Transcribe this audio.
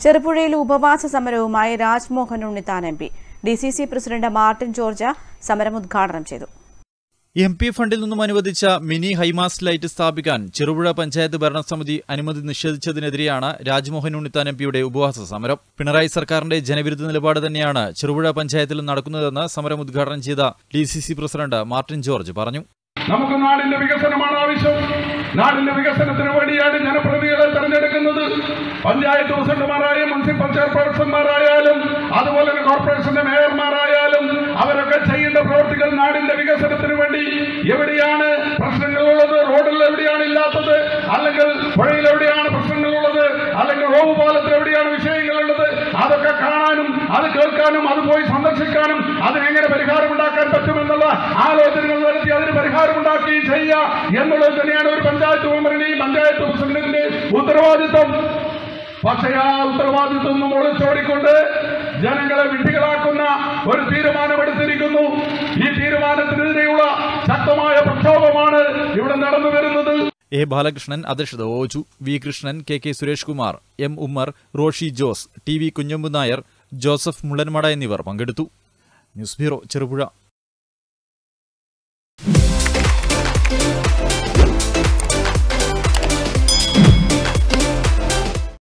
ചെറുപുഴയിൽ ഉപവാസ സമരവുമായി Rajmohan Unnithan M P D C C president Martin George സമരം ഉദ്ഘാടനം ചെയ്തു എം പി ഫണ്ടിൽ നിന്നും അനുവദിച്ച മിനി ഹൈമാസ് ലൈറ്റ് സ്ഥാപിക്കാൻ ചെറുപുഴ പഞ്ചായത്ത് ഭരണസമിതി അനുമതി നിഷേധിച്ചതിനെതിരെയാണ് രാജ്മോഹൻ ഉണ്ണിത്താൻ എം പിയുടെ ഉപവാസ സമരം പിണറായി സർക്കാരിന്റെ ജനവിരുദ്ധ നിലപാട് തന്നെയാണ് ചെറുപുഴ പഞ്ചായത്തിൽ നടക്കുന്നതെന്ന് സമരം ഉദ്ഘാടനം ചെയ്ത D C C president Martin George പറഞ്ഞു നമുക്ക് നാടിന്റെ വികസനമാണ് ആവശ്യം നാടിന്റെ വികസനത്തിന് വേണ്ടിയാണ് ജനപ്രതിനിധികളെ തെരഞ്ഞെടുക്കുന്നത് പഞ്ചായത്ത് പ്രസിഡന്റുമാരായും മുനിസിപ്പൽ ചെയർപേഴ്സൺമാരായാലും അതുപോലെ തന്നെ കോർപ്പറേഷന്റെ മേയർമാരായാലും അവരൊക്കെ ചെയ്യേണ്ട പ്രവൃത്തികൾ നാടിന്റെ വികസനത്തിന് വേണ്ടി എവിടെയാണ് പ്രശ്നങ്ങളുള്ളത് റോഡിൽ എവിടെയാണ് ഇല്ലാത്തത് അല്ലെങ്കിൽ പുഴയിൽ എവിടെയാണ് പ്രശ്നങ്ങളുള്ളത് അല്ലെങ്കിൽ റോഡ് പാലത്തിൽ എവിടെയാണ് വിഷയങ്ങളുള്ളത് അതൊക്കെ കാണാനും അത് കേൾക്കാനും അത് പോയി സന്ദർശിക്കാനും അതിനെങ്ങനെ പരിഹാരമുണ്ടാക്കാൻ പറ്റുമെന്നുള്ള ആലോചനകൾ നടത്തി അതിന് പരിഹാരമുണ്ടാക്കി ചെയ്യുക എന്നുള്ളത് തന്നെയാണ് ഒരു പഞ്ചായത്ത് മെമ്പറിന്റെയും പഞ്ചായത്ത് പ്രസിഡന്റിന്റെ ഉത്തരവാദിത്വം പക്ഷേ ആ ഉത്തരവാദിത്വം ഒന്നും ഒളിച്ചോടിക്കൊണ്ട് ജനങ്ങളെ വിഡ്ഢികളാക്കുന്ന ഒരു തീരുമാനമെടുത്തിരിക്കുന്നു ഈ തീരുമാനത്തിനെതിരെയുള്ള ശക്തമായ പ്രക്ഷോഭമാണ് ഇവിടെ നടന്നു വരുന്നത് എ ബാലകൃഷ്ണൻ അധ്യക്ഷത വഹിച്ചു V Krishnan K K Suresh Kumar M Ummer Roshy Jose T V Kunhambu Nair Joseph Mullanmada എന്നിവർ പങ്കെടുത്തു ന്യൂസ് ബ്യൂറോ ചെറുപുഴ